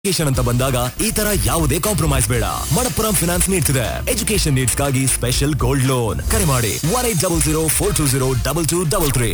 education ಅಂತ ಬಂದಾಗ ಈ ತರ ಯಾವುದೇ ಕಾಂಪ್ರಮೈಸ್ ಬೇಡ ಮಣಪ್ಪುರಂ ಫಿನಾನ್ಸ್ ನೀಡ್ತಿದೆ ಎಜುಕೇಶನ್ ನೀಡ್ಸ್ ಗಾಗಿ ಸ್ಪೆಷಲ್ ಗೋಲ್ಡ್ ಲೋನ್ ಕರೆ ಮಾಡಿ one eight double zero four two zero double two double three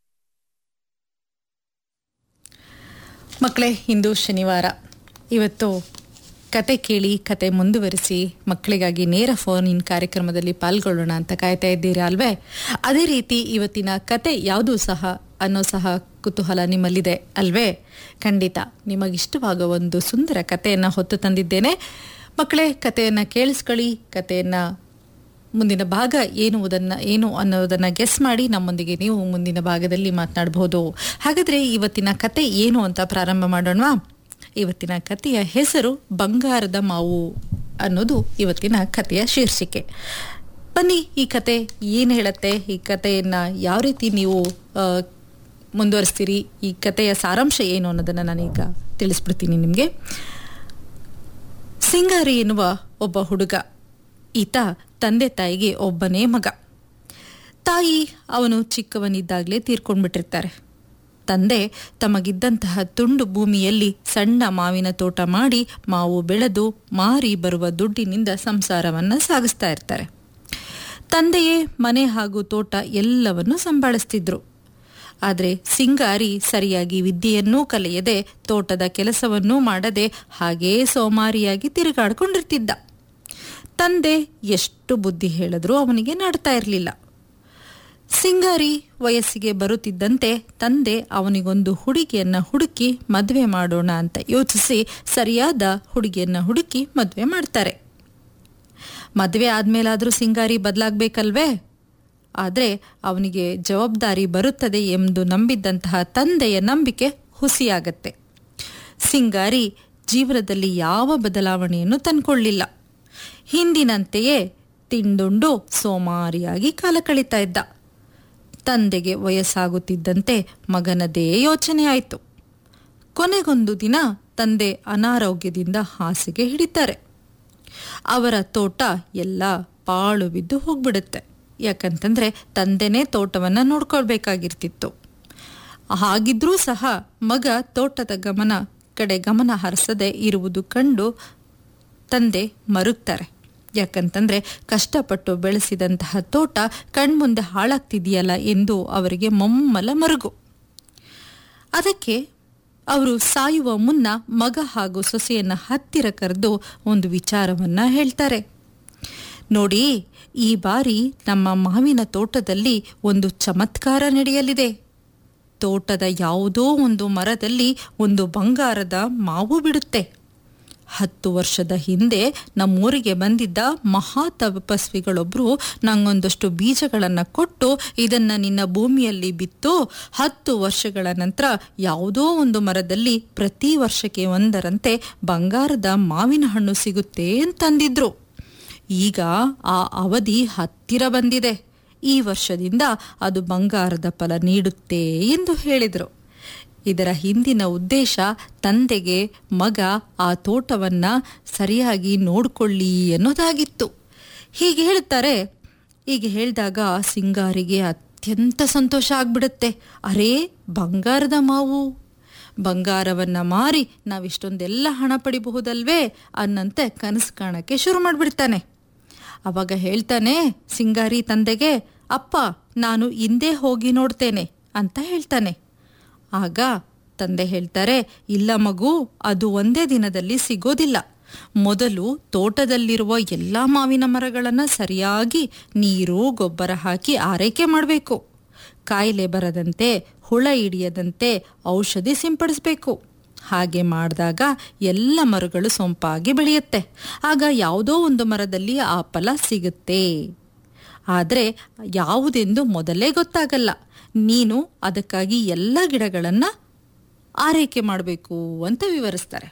ಮಕ್ಕಳೇ ಇಂದು ಶನಿವಾರ ಇವತ್ತು ಕತೆ ಕೇಳಿ ಕತೆ ಮುಂದುವರಿಸಿ ಮಕ್ಕಳಿಗಾಗಿ ನೇರ ಫೋನ್ ಇನ್ ಕಾರ್ಯಕ್ರಮದಲ್ಲಿ ಪಾಲ್ಗೊಳ್ಳೋಣ ಅಂತ ಕಾಯ್ತಾ ಇದ್ದೀರಾ ಅಲ್ವೇ ಅದೇ ರೀತಿ ಇವತ್ತಿನ ಕತೆ ಯಾವುದು ಸಹ ಅನ್ನೋ ಸಹ ಕುತೂಹಲ ನಿಮ್ಮಲ್ಲಿದೆ ಅಲ್ವೇ ಖಂಡಿತ ನಿಮಗಿಷ್ಟವಾಗೋ ಒಂದು ಸುಂದರ ಕಥೆಯನ್ನು ಹೊತ್ತು ತಂದಿದ್ದೇನೆ ಮಕ್ಕಳೇ ಕಥೆಯನ್ನು ಕೇಳಿಸ್ಕೊಳ್ಳಿ ಕಥೆಯನ್ನು ಮುಂದಿನ ಭಾಗ ಏನುವುದನ್ನು ಏನು ಅನ್ನೋದನ್ನು ಗೆಸ್ ಮಾಡಿ ನಮ್ಮೊಂದಿಗೆ ನೀವು ಮುಂದಿನ ಭಾಗದಲ್ಲಿ ಮಾತನಾಡಬಹುದು ಹಾಗಾದರೆ ಇವತ್ತಿನ ಕತೆ ಏನು ಅಂತ ಪ್ರಾರಂಭ ಮಾಡೋಣವಾ ಇವತ್ತಿನ ಕಥೆಯ ಹೆಸರು ಬಂಗಾರದ ಮಾವು ಅನ್ನೋದು ಇವತ್ತಿನ ಕಥೆಯ ಶೀರ್ಷಿಕೆ ಬನ್ನಿ ಈ ಕತೆ ಏನು ಹೇಳುತ್ತೆ ಈ ಕಥೆಯನ್ನು ಯಾವ ರೀತಿ ನೀವು ಆ, ಮುಂದುವರಿಸ್ತೀರಿ ಈ ಕಥೆಯ ಸಾರಾಂಶ ಏನು ಅನ್ನೋದನ್ನು ನಾನೀಗ ತಿಳಿಸ್ಬಿಡ್ತೀನಿ ನಿಮಗೆ ಸಿಂಗಾರಿ ಎನ್ನುವ ಒಬ್ಬ ಹುಡುಗ ಈತ ತಂದೆ ತಾಯಿಗೆ ಒಬ್ಬನೇ ಮಗ ತಾಯಿ ಅವನು ಚಿಕ್ಕವನಿದ್ದಾಗಲೇ ತೀರ್ಕೊಂಡ್ಬಿಟ್ಟಿರ್ತಾರೆ ತಂದೆ ತಮಗಿದ್ದಂತಹ ತುಂಡು ಭೂಮಿಯಲ್ಲಿ ಸಣ್ಣ ಮಾವಿನ ತೋಟ ಮಾಡಿ ಮಾವು ಬೆಳೆದು ಮಾರಿ ಬರುವ ದುಡ್ಡಿನಿಂದ ಸಂಸಾರವನ್ನು ಸಾಗಿಸ್ತಾ ಇರ್ತಾರೆ ತಂದೆಯೇ ಮನೆ ಹಾಗೂ ತೋಟ ಎಲ್ಲವನ್ನೂ ಸಂಭಾಳಿಸ್ತಿದ್ರು ಆದರೆ ಸಿಂಗಾರಿ ಸರಿಯಾಗಿ ವಿದ್ಯೆಯನ್ನೂ ಕಲಿಯದೆ ತೋಟದ ಕೆಲಸವನ್ನೂ ಮಾಡದೆ ಹಾಗೇ ಸೋಮಾರಿಯಾಗಿ ತಿರುಗಾಡ್ಕೊಂಡಿರ್ತಿದ್ದ ತಂದೆ ಎಷ್ಟು ಬುದ್ಧಿ ಹೇಳಿದ್ರೂ ಅವನಿಗೆ ನಾಡ್ತಾ ಇರಲಿಲ್ಲ ಸಿಂಗಾರಿ ವಯಸ್ಸಿಗೆ ಬರುತ್ತಿದ್ದಂತೆ ತಂದೆ ಅವನಿಗೊಂದು ಹುಡುಗಿಯನ್ನ ಹುಡುಕಿ ಮದುವೆ ಮಾಡೋಣ ಅಂತ ಯೋಚಿಸಿ ಸರಿಯಾದ ಹುಡುಗಿಯನ್ನ ಹುಡುಕಿ ಮದುವೆ ಮಾಡ್ತಾರೆ ಮದುವೆ ಆದ್ಮೇಲಾದ್ರೂ ಸಿಂಗಾರಿ ಬದಲಾಗಬೇಕಲ್ವೇ ಆದರೆ ಅವನಿಗೆ ಜವಾಬ್ದಾರಿ ಬರುತ್ತದೆ ಎಂದು ನಂಬಿದ್ದಂತಹ ತಂದೆಯ ನಂಬಿಕೆ ಹುಸಿಯಾಗತ್ತೆ ಸಿಂಗಾರಿ ಜೀವನದಲ್ಲಿ ಯಾವ ಬದಲಾವಣೆಯನ್ನು ತಂದ್ಕೊಳ್ಳಿಲ್ಲ ಹಿಂದಿನಂತೆಯೇ ತಿಂದುಂಡು ಸೋಮಾರಿಯಾಗಿ ಕಾಲ ಕಳೀತಾ ಇದ್ದ ತಂದೆಗೆ ವಯಸ್ಸಾಗುತ್ತಿದ್ದಂತೆ ಮಗನದೇ ಯೋಚನೆ ಆಯಿತು ಕೊನೆಗೊಂದು ದಿನ ತಂದೆ ಅನಾರೋಗ್ಯದಿಂದ ಹಾಸಿಗೆ ಹಿಡಿತಾರೆ ಅವರ ತೋಟ ಎಲ್ಲ ಪಾಳು ಬಿದ್ದು ಹೋಗ್ಬಿಡುತ್ತೆ ಯಾಕಂತಂದ್ರೆ ತಂದೆನೇ ತೋಟವನ್ನು ನೋಡ್ಕೊಳ್ಬೇಕಾಗಿರ್ತಿತ್ತು ಹಾಗಿದ್ರೂ ಸಹ ಮಗ ತೋಟದ ಗಮನ ಕಡೆ ಗಮನ ಹರಿಸದೆ ಇರುವುದು ಕಂಡು ತಂದೆ ಮರುಗ್ತಾರೆ ಯಾಕಂತಂದ್ರೆ ಕಷ್ಟಪಟ್ಟು ಬೆಳೆಸಿದಂತಹ ತೋಟ ಕಣ್ಮುಂದೆ ಹಾಳಾಗ್ತಿದೆಯಲ್ಲ ಎಂದು ಅವರಿಗೆ ಮೊಮ್ಮಲ ಮರುಗು ಅದಕ್ಕೆ ಅವರು ಸಾಯುವ ಮುನ್ನ ಮಗ ಹಾಗೂ ಸೊಸೆಯನ್ನ ಹತ್ತಿರ ಕರೆದು ಒಂದು ವಿಚಾರವನ್ನ ಹೇಳ್ತಾರೆ ನೋಡಿ ಈ ಬಾರಿ ನಮ್ಮ ಮಾವಿನ ತೋಟದಲ್ಲಿ ಒಂದು ಚಮತ್ಕಾರ ನಡೆಯಲಿದೆ ತೋಟದ ಯಾವುದೋ ಒಂದು ಮರದಲ್ಲಿ ಒಂದು ಬಂಗಾರದ ಮಾವು ಬಿಡುತ್ತೆ ಹತ್ತು ವರ್ಷದ ಹಿಂದೆ ನಮ್ಮೂರಿಗೆ ಬಂದಿದ್ದ ಮಹಾ ತಪಸ್ವಿಗಳೊಬ್ರು ನಂಗೊಂದಷ್ಟು ಬೀಜಗಳನ್ನು ಕೊಟ್ಟು ಇದನ್ನ ನಿನ್ನ ಭೂಮಿಯಲ್ಲಿ ಬಿತ್ತು ಹತ್ತು ವರ್ಷಗಳ ನಂತರ ಯಾವುದೋ ಒಂದು ಮರದಲ್ಲಿ ಪ್ರತಿ ವರ್ಷಕ್ಕೆ ಒಂದರಂತೆ ಬಂಗಾರದ ಮಾವಿನ ಹಣ್ಣು ಸಿಗುತ್ತೆ ಅಂತಂದಿದ್ರು ಈಗ ಆ ಅವಧಿ ಹತ್ತಿರ ಬಂದಿದೆ ಈ ವರ್ಷದಿಂದ ಅದು ಬಂಗಾರದ ಫಲ ನೀಡುತ್ತೆ ಎಂದು ಹೇಳಿದರು ಇದರ ಹಿಂದಿನ ಉದ್ದೇಶ ತಂದೆಗೆ ಮಗ ಆ ತೋಟವನ್ನ ಸರಿಯಾಗಿ ನೋಡ್ಕೊಳ್ಳಿ ಅನ್ನೋದಾಗಿತ್ತು ಹೀಗೆ ಹೇಳ್ತಾರೆ ಹೀಗೆ ಹೇಳಿದಾಗ ಸಿಂಗಾರಿಗೆ ಅತ್ಯಂತ ಸಂತೋಷ ಆಗ್ಬಿಡುತ್ತೆ ಅರೇ ಬಂಗಾರದ ಮಾವು ಬಂಗಾರವನ್ನ ಮಾರಿ ನಾವಿಷ್ಟೊಂದೆಲ್ಲ ಹಣ ಪಡಿಬಹುದಲ್ವೇ ಅನ್ನಂತೆ ಕನಸು ಕಾಣಕ್ಕೆ ಶುರು ಮಾಡಿಬಿಡ್ತಾನೆ ಅವಾಗ ಹೇಳ್ತಾನೆ ಸಿಂಗಾರಿ ತಂದೆಗೆ ಅಪ್ಪ ನಾನು ಹಿಂದೆ ಹೋಗಿ ನೋಡ್ತೇನೆ ಅಂತ ಹೇಳ್ತಾನೆ ಆಗ ತಂದೆ ಹೇಳ್ತಾರೆ ಇಲ್ಲ ಮಗು ಅದು ಒಂದೇ ದಿನದಲ್ಲಿ ಸಿಗೋದಿಲ್ಲ ಮೊದಲು ತೋಟದಲ್ಲಿರುವ ಎಲ್ಲ ಮಾವಿನ ಮರಗಳನ್ನು ಸರಿಯಾಗಿ ನೀರು ಗೊಬ್ಬರ ಹಾಕಿ ಆರೈಕೆ ಮಾಡಬೇಕು ಕಾಯಿಲೆ ಬರದಂತೆ ಹುಳ ಹಿಡಿಯದಂತೆ ಔಷಧಿ ಸಿಂಪಡಿಸಬೇಕು ಹಾಗೆ ಮಾಡಿದಾಗ ಎಲ್ಲ ಮರಗಳು ಸೊಂಪಾಗಿ ಬೆಳೆಯುತ್ತೆ ಆಗ ಯಾವುದೋ ಒಂದು ಮರದಲ್ಲಿ ಆ ಫಲ ಸಿಗುತ್ತೆ ಆದರೆ ಯಾವುದೆಂದು ಮೊದಲೇ ಗೊತ್ತಾಗಲ್ಲ ನೀನು ಅದಕ್ಕಾಗಿ ಎಲ್ಲ ಗಿಡಗಳನ್ನು ಆರೈಕೆ ಮಾಡಬೇಕು ಅಂತ ವಿವರಿಸ್ತಾರೆ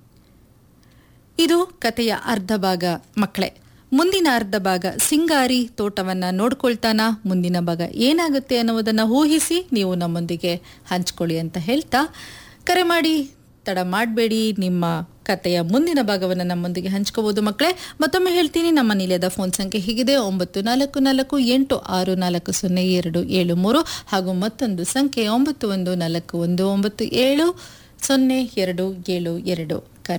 ಇದು ಕಥೆಯ ಅರ್ಧ ಭಾಗ ಮಕ್ಕಳೇ ಮುಂದಿನ ಅರ್ಧ ಭಾಗ ಸಿಂಗಾರಿ ತೋಟವನ್ನ ನೋಡ್ಕೊಳ್ತಾನ ಮುಂದಿನ ಭಾಗ ಏನಾಗುತ್ತೆ ಅನ್ನುವುದನ್ನು ಊಹಿಸಿ ನೀವು ನಮ್ಮೊಂದಿಗೆ ಹಂಚ್ಕೊಳ್ಳಿ ಅಂತ ಹೇಳ್ತಾ ಕರೆ ಮಾಡಿ ತಡ ಮಾಡಬೇಡಿ ನಿಮ್ಮ ಕಥೆಯ ಮುಂದಿನ ಭಾಗವನ್ನು ನಮ್ಮೊಂದಿಗೆ ಹಂಚ್ಕೋಬಹುದು ಮಕ್ಕಳೇ ಮತ್ತೊಮ್ಮೆ ಹೇಳ್ತೀನಿ ನಮ್ಮ ನಿಲಯದ ಫೋನ್ ಸಂಖ್ಯೆ ಹೀಗಿದೆ ಒಂಬತ್ತು ನಾಲ್ಕು ನಾಲ್ಕು ಎಂಟು ಆರು ನಾಲ್ಕು ಸೊನ್ನೆ ಎರಡು ಏಳು ಮೂರು ಹಾಗೂ ಮತ್ತೊಂದು ಸಂಖ್ಯೆ ಒಂಬತ್ತು ಒಂದು ನಾಲ್ಕು ಒಂದು ಒಂಬತ್ತು ಏಳು ಸೊನ್ನೆ ಎರಡು ಏಳು ಎರಡು